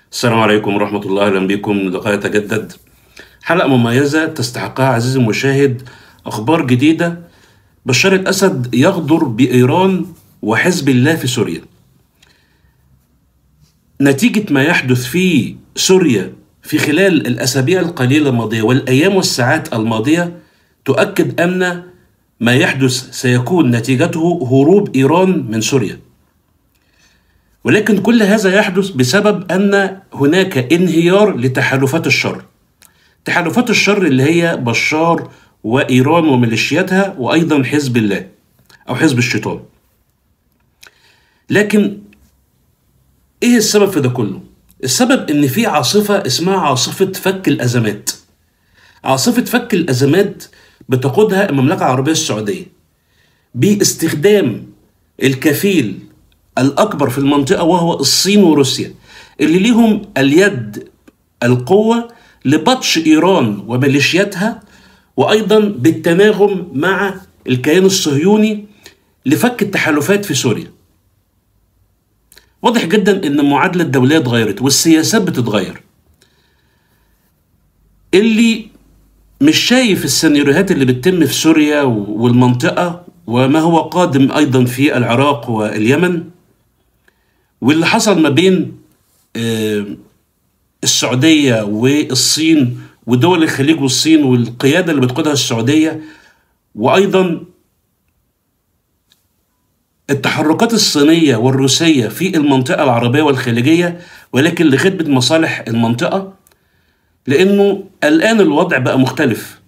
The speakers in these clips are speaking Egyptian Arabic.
السلام عليكم ورحمة الله أهلا بكم لقاء يتجدد حلقة مميزة تستحقها عزيزي المشاهد أخبار جديدة بشار الأسد يغدر بإيران وحزب الله في سوريا نتيجة ما يحدث في سوريا في خلال الأسابيع القليلة الماضية والأيام والساعات الماضية تؤكد أن ما يحدث سيكون نتيجته هروب إيران من سوريا ولكن كل هذا يحدث بسبب ان هناك انهيار لتحالفات الشر. تحالفات الشر اللي هي بشار وايران وميليشياتها وايضا حزب الله او حزب الشيطان. لكن ايه السبب في ده كله؟ السبب ان في عاصفه اسمها عاصفه فك الازمات. عاصفه فك الازمات بتقودها المملكه العربيه السعوديه باستخدام الكفيل الأكبر في المنطقة وهو الصين وروسيا اللي ليهم اليد القوة لبطش إيران وميليشياتها وأيضا بالتناغم مع الكيان الصهيوني لفك التحالفات في سوريا واضح جدا ان المعادله الدوليه اتغيرت والسياسات بتتغير اللي مش شايف السيناريوهات اللي بتتم في سوريا والمنطقه وما هو قادم ايضا في العراق واليمن واللي حصل ما بين السعودية والصين ودول الخليج والصين والقيادة اللي بتقودها السعودية وأيضا التحركات الصينية والروسية في المنطقة العربية والخليجية ولكن لخدمة مصالح المنطقة لأنه الآن الوضع بقى مختلف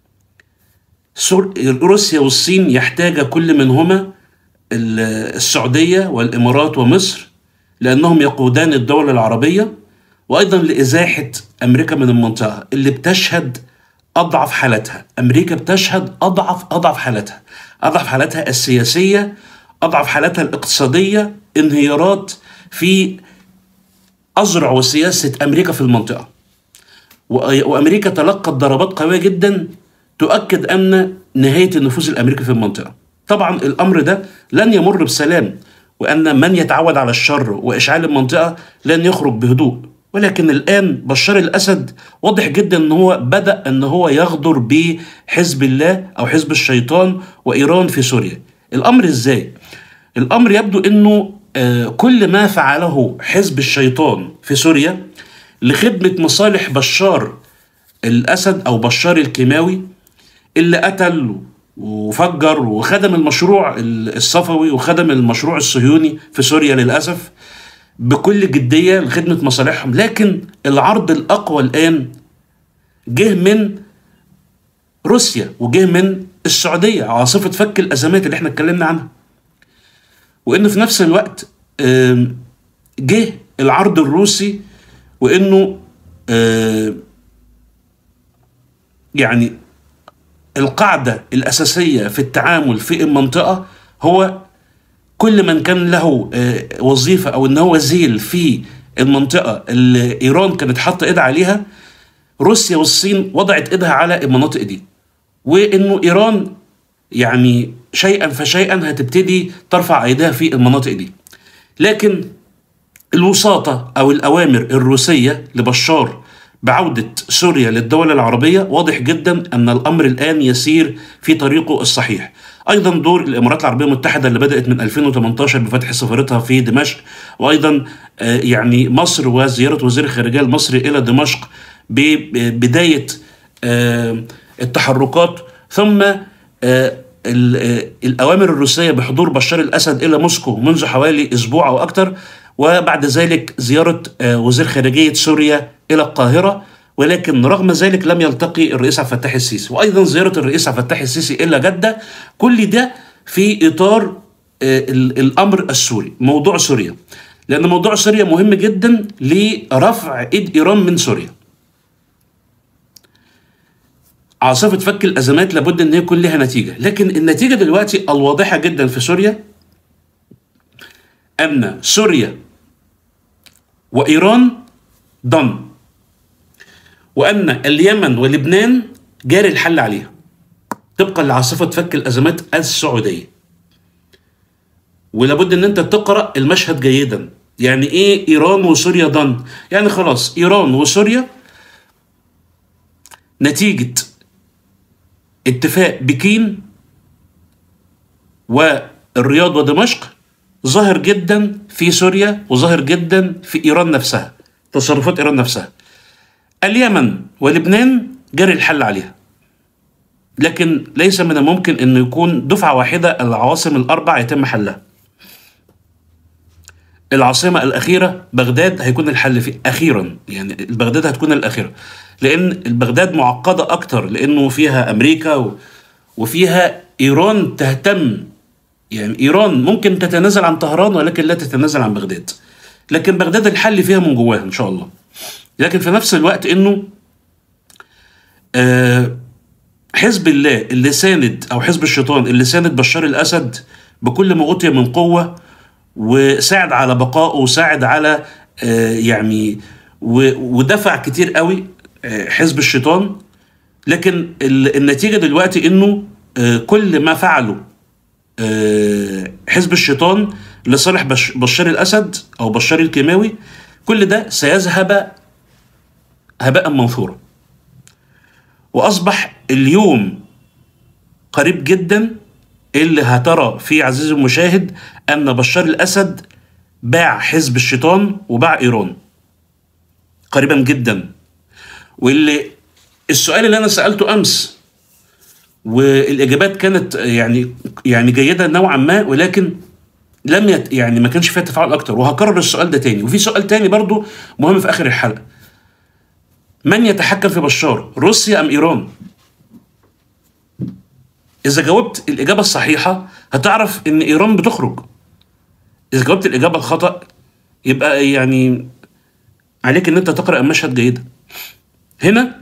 روسيا والصين يحتاج كل منهما السعودية والإمارات ومصر لأنهم يقودان الدولة العربية وأيضا لإزاحة أمريكا من المنطقة اللي بتشهد أضعف حالتها أمريكا بتشهد أضعف أضعف حالتها أضعف حالتها السياسية أضعف حالتها الاقتصادية انهيارات في أزرع وسياسة أمريكا في المنطقة وأمريكا تلقت ضربات قوية جدا تؤكد أن نهاية النفوذ الأمريكي في المنطقة طبعا الأمر ده لن يمر بسلام وأن من يتعود على الشر وإشعال المنطقة لن يخرج بهدوء ولكن الآن بشار الأسد واضح جدا أن هو بدأ أن هو يغدر بحزب الله أو حزب الشيطان وإيران في سوريا الأمر إزاي؟ الأمر يبدو أنه كل ما فعله حزب الشيطان في سوريا لخدمة مصالح بشار الأسد أو بشار الكيماوي اللي قتل وفجر وخدم المشروع الصفوي وخدم المشروع الصهيوني في سوريا للأسف بكل جدية لخدمة مصالحهم لكن العرض الأقوى الآن جه من روسيا وجه من السعودية عاصفة فك الأزمات اللي احنا اتكلمنا عنها وإنه في نفس الوقت جه العرض الروسي وإنه يعني القاعدة الأساسية في التعامل في المنطقة هو كل من كان له وظيفة أو أنه هو زيل في المنطقة اللي إيران كانت حاطة إيدها عليها روسيا والصين وضعت إيدها على المناطق دي وإنه إيران يعني شيئا فشيئا هتبتدي ترفع أيديها في المناطق دي لكن الوساطة أو الأوامر الروسية لبشار بعودة سوريا للدولة العربية واضح جدا أن الأمر الآن يسير في طريقه الصحيح أيضا دور الإمارات العربية المتحدة اللي بدأت من 2018 بفتح سفارتها في دمشق وأيضا يعني مصر وزيارة وزير الخارجية المصري إلى دمشق ببداية التحركات ثم الأوامر الروسية بحضور بشار الأسد إلى موسكو منذ حوالي أسبوع أو أكثر وبعد ذلك زيارة وزير خارجية سوريا إلى القاهرة ولكن رغم ذلك لم يلتقي الرئيس عبد الفتاح السيسي وأيضا زيارة الرئيس عبد الفتاح السيسي إلى جدة كل ده في إطار الأمر السوري موضوع سوريا لأن موضوع سوريا مهم جدا لرفع إيد إيران من سوريا عاصفة فك الأزمات لابد أن يكون لها نتيجة لكن النتيجة دلوقتي الواضحة جدا في سوريا أن سوريا وإيران ضم وأن اليمن ولبنان جاري الحل عليها طبقا لعاصفة فك الأزمات السعودية ولابد أن أنت تقرأ المشهد جيدا يعني ايه ايران وسوريا ضن يعني خلاص ايران وسوريا نتيجه اتفاق بكين والرياض ودمشق ظاهر جدا في سوريا وظاهر جدا في ايران نفسها تصرفات ايران نفسها اليمن ولبنان جري الحل عليها لكن ليس من الممكن انه يكون دفعه واحده العواصم الاربع يتم حلها العاصمه الاخيره بغداد هيكون الحل فيه اخيرا يعني بغداد هتكون الاخيره لان بغداد معقده اكتر لانه فيها امريكا و... وفيها ايران تهتم يعني ايران ممكن تتنازل عن طهران ولكن لا تتنازل عن بغداد لكن بغداد الحل فيها من جواها ان شاء الله لكن في نفس الوقت انه آه حزب الله اللي ساند او حزب الشيطان اللي ساند بشار الاسد بكل ما اوتي من قوه وساعد على بقائه وساعد على آه يعني ودفع كتير قوي آه حزب الشيطان لكن النتيجه دلوقتي انه آه كل ما فعله حزب الشيطان لصالح بشار الاسد او بشار الكيماوي كل ده سيذهب هباء منثورا واصبح اليوم قريب جدا اللي هترى فيه عزيزي المشاهد ان بشار الاسد باع حزب الشيطان وباع ايران قريبا جدا واللي السؤال اللي انا سالته امس والاجابات كانت يعني يعني جيده نوعا ما ولكن لم يت يعني ما كانش فيها تفاعل اكتر وهكرر السؤال ده تاني وفي سؤال تاني برضو مهم في اخر الحلقه من يتحكم في بشار روسيا ام ايران اذا جاوبت الاجابه الصحيحه هتعرف ان ايران بتخرج اذا جاوبت الاجابه الخطا يبقى يعني عليك ان انت تقرا المشهد جيدا هنا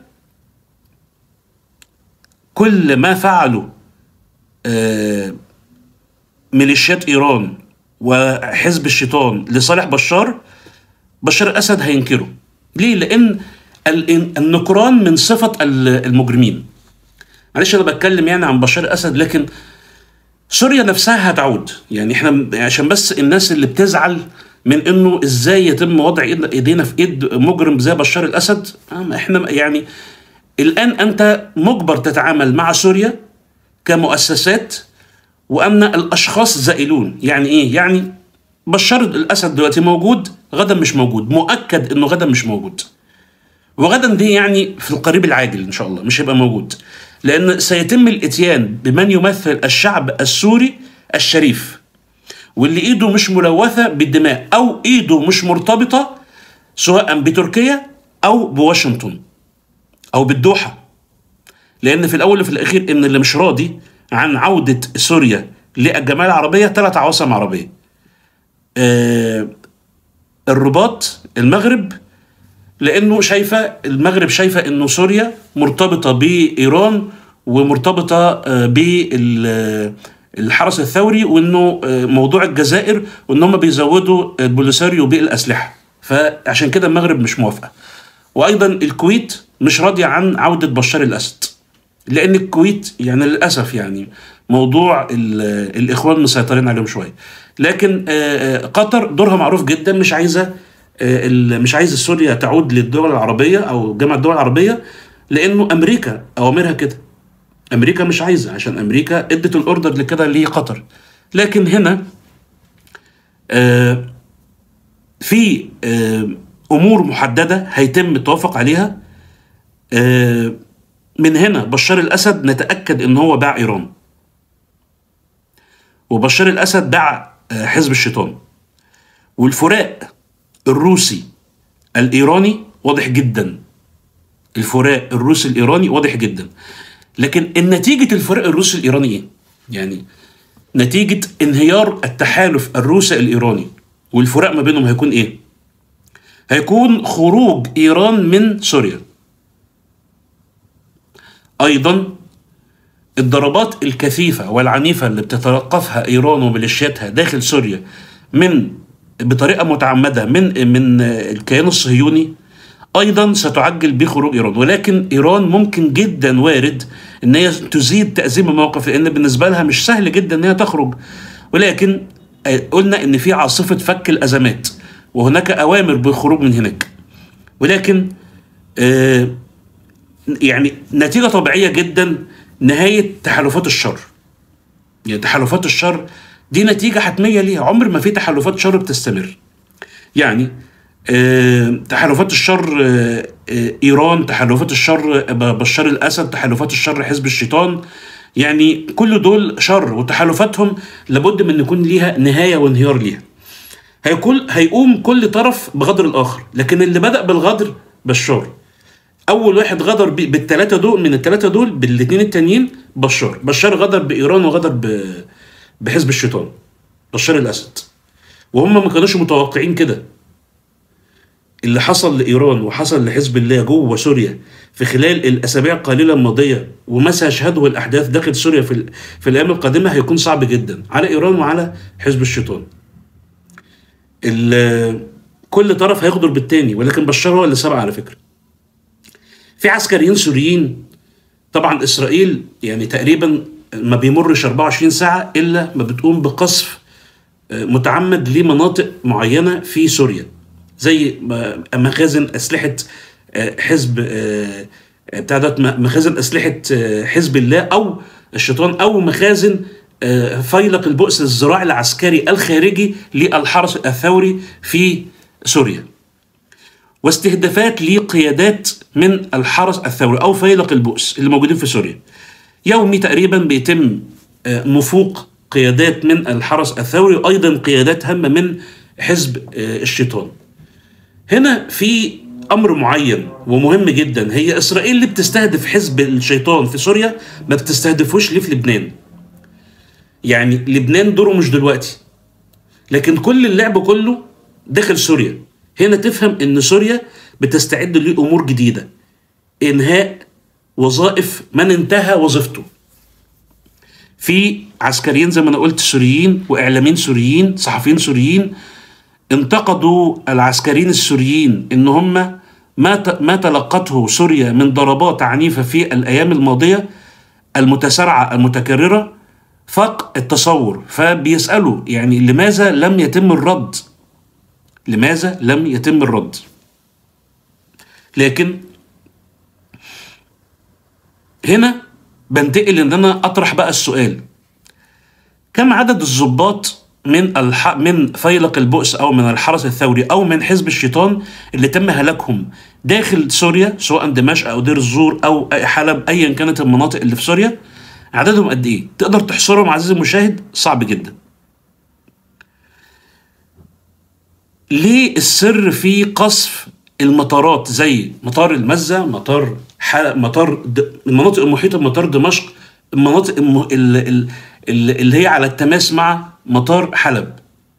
كل ما فعله آه ميليشيات ايران وحزب الشيطان لصالح بشار بشار الاسد هينكره ليه لان النكران من صفه المجرمين معلش انا بتكلم يعني عن بشار الاسد لكن سوريا نفسها هتعود يعني احنا عشان بس الناس اللي بتزعل من انه ازاي يتم وضع ايدينا في ايد مجرم زي بشار الاسد احنا يعني الان انت مجبر تتعامل مع سوريا كمؤسسات وان الاشخاص زائلون يعني ايه يعني بشار الاسد دلوقتي موجود غدا مش موجود مؤكد انه غدا مش موجود وغدا دي يعني في القريب العاجل ان شاء الله مش هيبقى موجود لان سيتم الاتيان بمن يمثل الشعب السوري الشريف واللي ايده مش ملوثه بالدماء او ايده مش مرتبطه سواء بتركيا او بواشنطن او بالدوحه لان في الاول وفي الاخير ان اللي مش راضي عن عوده سوريا للجماعه العربيه ثلاث عواصم عربيه آه الرباط المغرب لانه شايفه المغرب شايفه انه سوريا مرتبطه بايران ومرتبطه بالحرس الثوري وانه موضوع الجزائر وان هم بيزودوا البوليساريو بالاسلحه فعشان كده المغرب مش موافقه وايضا الكويت مش راضيه عن عوده بشار الاسد لان الكويت يعني للاسف يعني موضوع الاخوان مسيطرين عليهم شويه لكن قطر دورها معروف جدا مش عايزه مش عايز سوريا تعود للدول العربيه او جامعه الدول العربيه لانه امريكا اوامرها كده امريكا مش عايزه عشان امريكا ادت الاوردر لكده لقطر لكن هنا في امور محدده هيتم التوافق عليها من هنا بشار الاسد نتاكد ان هو باع ايران وبشار الاسد باع حزب الشيطان والفراق الروسي الايراني واضح جدا الفراق الروسي الايراني واضح جدا لكن النتيجه الفراق الروسي الايراني ايه يعني نتيجه انهيار التحالف الروسي الايراني والفراق ما بينهم هيكون ايه هيكون خروج ايران من سوريا ايضا الضربات الكثيفه والعنيفه اللي بتتلقفها ايران وميليشياتها داخل سوريا من بطريقه متعمده من من الكيان الصهيوني ايضا ستعجل بخروج ايران ولكن ايران ممكن جدا وارد ان هي تزيد تازيم الموقف لان بالنسبه لها مش سهل جدا ان هي تخرج ولكن قلنا ان في عاصفه فك الازمات وهناك اوامر بالخروج من هناك ولكن آه يعني نتيجه طبيعيه جدا نهايه تحالفات الشر يعني تحالفات الشر دي نتيجه حتميه ليها عمر ما في تحالفات شر بتستمر يعني آه، تحالفات الشر آه، آه، ايران تحالفات الشر بشار الاسد تحالفات الشر حزب الشيطان يعني كل دول شر وتحالفاتهم لابد من يكون ليها نهايه وانهيار ليها هيكون هيقوم كل طرف بغدر الاخر لكن اللي بدا بالغدر بشار اول واحد غدر ب- بالثلاثه دول من الثلاثه دول بالاثنين التانيين بشار بشار غدر بايران وغدر ب- بحزب الشيطان بشار الاسد وهم ما كانوش متوقعين كده اللي حصل لايران وحصل لحزب الله جوه سوريا في خلال الاسابيع القليله الماضيه وما سيشهده الاحداث داخل سوريا في ال- في الايام القادمه هيكون صعب جدا على ايران وعلى حزب الشيطان. ال- كل طرف هيغدر بالتاني ولكن بشار هو اللي سبق على فكره. في عسكريين سوريين طبعا اسرائيل يعني تقريبا ما بيمرش 24 ساعه الا ما بتقوم بقصف آه، متعمد لمناطق معينه في سوريا زي م- مخازن اسلحه آه، حزب آه، بتاع ده م- مخازن اسلحه آه، حزب الله او الشيطان او مخازن آه، فيلق البؤس الزراعي العسكري الخارجي للحرس الثوري في سوريا واستهدافات لقيادات من الحرس الثوري او فيلق البؤس اللي موجودين في سوريا يومي تقريبا بيتم آه، نفوق قيادات من الحرس الثوري وايضا قيادات هامه من حزب آه، الشيطان هنا في امر معين ومهم جدا هي اسرائيل اللي بتستهدف حزب الشيطان في سوريا ما بتستهدفوش ليه في لبنان يعني لبنان دوره مش دلوقتي لكن كل اللعب كله داخل سوريا هنا تفهم ان سوريا بتستعد لامور جديده انهاء وظائف من انتهى وظيفته في عسكريين زي ما انا قلت سوريين واعلاميين سوريين صحفيين سوريين انتقدوا العسكريين السوريين ان هم ما ت- ما تلقته سوريا من ضربات عنيفه في الايام الماضيه المتسارعه المتكرره فاق التصور فبيسالوا يعني لماذا لم يتم الرد لماذا لم يتم الرد لكن هنا بنتقل ان انا اطرح بقى السؤال كم عدد الضباط من الح... من فيلق البؤس او من الحرس الثوري او من حزب الشيطان اللي تم هلاكهم داخل سوريا سواء دمشق او دير الزور او حلب ايا كانت المناطق اللي في سوريا عددهم قد ايه؟ تقدر تحصرهم عزيزي المشاهد؟ صعب جدا. ليه السر في قصف المطارات زي مطار المزة مطار حلب مطار د... المناطق المحيطة بمطار دمشق المناطق الم... ال... ال... ال- اللي هي على التماس مع مطار حلب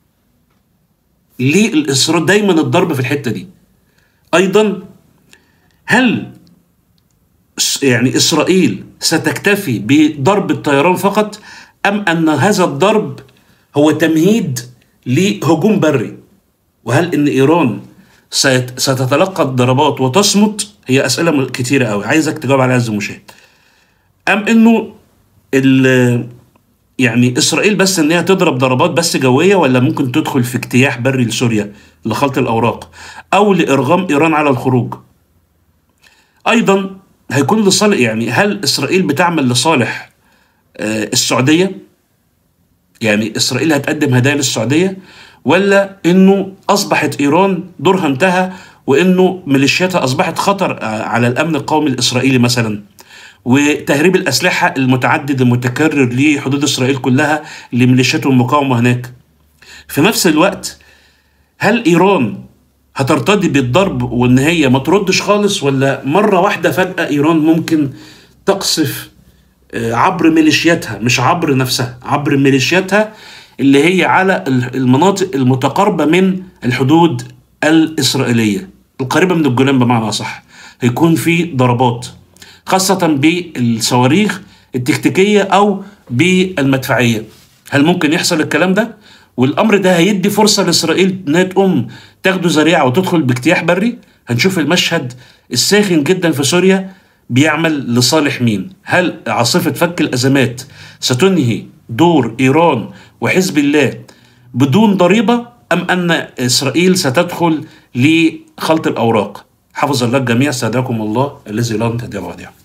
ليه الإصرار دايما الضرب في الحتة دي أيضا هل س- يعني إسرائيل ستكتفي بضرب الطيران فقط أم أن هذا الضرب هو تمهيد لهجوم بري وهل ان ايران ست- ستتلقى الضربات وتصمت هي اسئله م- كتيره قوي عايزك تجاوب عليها عز المشاهد ام انه ال- يعني اسرائيل بس ان هي تضرب ضربات بس جويه ولا ممكن تدخل في اجتياح بري لسوريا لخلط الاوراق او لارغام ايران على الخروج ايضا هيكون لصالح يعني هل اسرائيل بتعمل لصالح آه، السعوديه يعني اسرائيل هتقدم هدايا للسعوديه ولا انه اصبحت ايران دورها انتهى وانه ميليشياتها اصبحت خطر آه، على الامن القومي الاسرائيلي مثلا وتهريب الاسلحه المتعدد المتكرر لحدود اسرائيل كلها لميليشيات المقاومه هناك في نفس الوقت هل ايران هترتضي بالضرب وان هي ما تردش خالص ولا مره واحده فجاه ايران ممكن تقصف آه، عبر ميليشياتها مش عبر نفسها عبر ميليشياتها اللي هي على ال- المناطق المتقاربة من الحدود الإسرائيلية القريبة من الجولان بمعنى أصح هيكون في ضربات خاصة بالصواريخ التكتيكية أو بالمدفعية هل ممكن يحصل الكلام ده؟ والأمر ده هيدي فرصة لإسرائيل إنها تقوم تاخده ذريعة وتدخل باجتياح بري هنشوف المشهد الساخن جدا في سوريا بيعمل لصالح مين؟ هل عاصفة فك الأزمات ستنهي دور إيران وحزب الله بدون ضريبة أم أن إسرائيل ستدخل لخلط الأوراق حفظ الله الجميع استودعكم الله الذي لا تضيع وديعه